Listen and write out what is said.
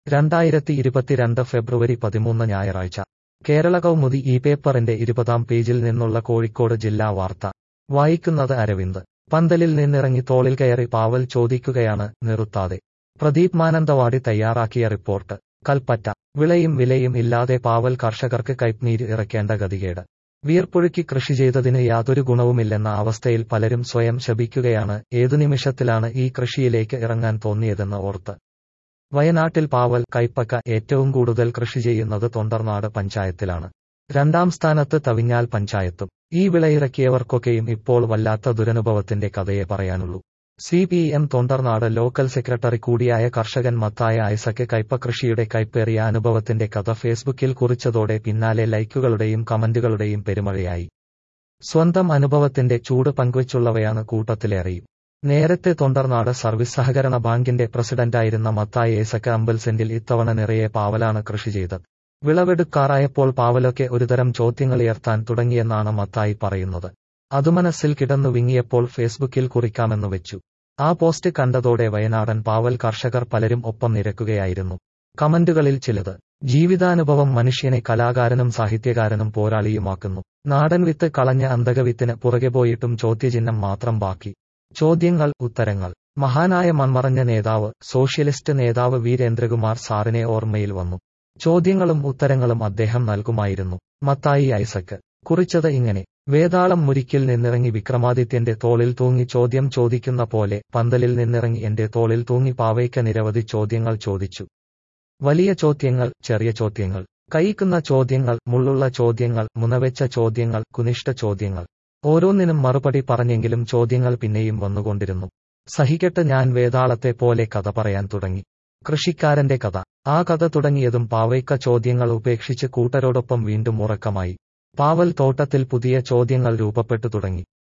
രണ്ടായിരത്തി ഇരുപത്തിരണ്ട് ഫെബ്രുവരി പതിമൂന്ന് ഞായറാഴ്ച കേരള കൗമുദി ഈ പേപ്പറിന്റെ ഇരുപതാം പേജിൽ നിന്നുള്ള കോഴിക്കോട് ജില്ലാ വാർത്ത വായിക്കുന്നത് അരവിന്ദ് പന്തലിൽ നിന്നിറങ്ങി തോളിൽ കയറി പാവൽ ചോദിക്കുകയാണ് നിർത്താതെ പ്രദീപ് മാനന്തവാടി തയ്യാറാക്കിയ റിപ്പോർട്ട് കൽപ്പറ്റ വിളയും വിലയും ഇല്ലാതെ പാവൽ കർഷകർക്ക് കൈപ്നീര് ഇറക്കേണ്ട ഗതികേട് വീർപ്പൊഴുക്കി കൃഷി ചെയ്തതിന് യാതൊരു ഗുണവുമില്ലെന്ന അവസ്ഥയിൽ പലരും സ്വയം ശപിക്കുകയാണ് ഏതു നിമിഷത്തിലാണ് ഈ കൃഷിയിലേക്ക് ഇറങ്ങാൻ തോന്നിയതെന്ന് ഓർത്ത് വയനാട്ടിൽ പാവൽ കൈപ്പക്ക ഏറ്റവും കൂടുതൽ കൃഷി ചെയ്യുന്നത് തൊണ്ടർനാട് പഞ്ചായത്തിലാണ് രണ്ടാം സ്ഥാനത്ത് തവിഞ്ഞാൽ പഞ്ചായത്തും ഈ വിളയിറക്കിയവർക്കൊക്കെയും ഇപ്പോൾ വല്ലാത്ത ദുരനുഭവത്തിന്റെ കഥയെ പറയാനുള്ളൂ C P M Thondernad local secretary കൂടിയായ കർഷകൻ മത്തായ ഐസക്ക് കൈപ്പകൃഷിയുടെ കൈപ്പേറിയ അനുഭവത്തിന്റെ കഥ ഫേസ്ബുക്കിൽ കുറിച്ചതോടെ പിന്നാലെ ലൈക്കുകളുടെയും കമന്റുകളുടെയും പെരുമഴയായി സ്വന്തം അനുഭവത്തിന്റെ ചൂട് പങ്കുവച്ചുള്ളവയാണ് കൂട്ടത്തിലേറെയും നേരത്തെ തൊണ്ടർനാട് സർവീസ് സഹകരണ ബാങ്കിന്റെ പ്രസിഡന്റായിരുന്ന മത്തായി ഏസക്ക് അമ്പൽ സെന്റിൽ ഇത്തവണ നിറയെ പാവലാണ് കൃഷി ചെയ്തത് വിളവെടുക്കാറായപ്പോൾ പാവലൊക്കെ ഒരുതരം ചോദ്യങ്ങളുയർത്താൻ തുടങ്ങിയെന്നാണ് മത്തായി പറയുന്നത് അതുമനസ്സിൽ കിടന്നു വിങ്ങിയപ്പോൾ ഫേസ്ബുക്കിൽ കുറിക്കാമെന്നു വെച്ചു ആ പോസ്റ്റ് കണ്ടതോടെ വയനാടൻ പാവൽ കർഷകർ പലരും ഒപ്പം നിരക്കുകയായിരുന്നു കമന്റുകളിൽ ചിലത് ജീവിതാനുഭവം മനുഷ്യനെ കലാകാരനും സാഹിത്യകാരനും പോരാളിയുമാക്കുന്നു നാടൻ വിത്ത് കളഞ്ഞ അന്തകവിത്തിന് പുറകെ പോയിട്ടും ചോദ്യചിഹ്നം മാത്രം ബാക്കി ചോദ്യങ്ങൾ ഉത്തരങ്ങൾ മഹാനായ മൺമറഞ്ഞ നേതാവ് സോഷ്യലിസ്റ്റ് നേതാവ് വീരേന്ദ്രകുമാർ സാറിനെ ഓർമ്മയിൽ വന്നു ചോദ്യങ്ങളും ഉത്തരങ്ങളും അദ്ദേഹം നൽകുമായിരുന്നു മത്തായി ഐസക്ക് കുറിച്ചത് ഇങ്ങനെ വേതാളം മുരിക്കിൽ നിന്നിറങ്ങി വിക്രമാദിത്യന്റെ തോളിൽ തൂങ്ങി ചോദ്യം ചോദിക്കുന്ന പോലെ പന്തലിൽ നിന്നിറങ്ങി എന്റെ തോളിൽ തൂങ്ങി പാവയ്ക്ക നിരവധി ചോദ്യങ്ങൾ ചോദിച്ചു വലിയ ചോദ്യങ്ങൾ ചെറിയ ചോദ്യങ്ങൾ കൈക്കുന്ന ചോദ്യങ്ങൾ മുള്ളുള്ള ചോദ്യങ്ങൾ മുനവെച്ച ചോദ്യങ്ങൾ കുനിഷ്ഠ ചോദ്യങ്ങൾ ഓരോന്നിനും മറുപടി പറഞ്ഞെങ്കിലും ചോദ്യങ്ങൾ പിന്നെയും വന്നുകൊണ്ടിരുന്നു സഹികെട്ട് ഞാൻ വേതാളത്തെ പോലെ കഥ പറയാൻ തുടങ്ങി കൃഷിക്കാരന്റെ കഥ ആ കഥ തുടങ്ങിയതും പാവയ്ക്ക ചോദ്യങ്ങൾ ഉപേക്ഷിച്ച് കൂട്ടരോടൊപ്പം വീണ്ടും ഉറക്കമായി പാവൽ തോട്ടത്തിൽ പുതിയ ചോദ്യങ്ങൾ രൂപപ്പെട്ടു തുടങ്ങി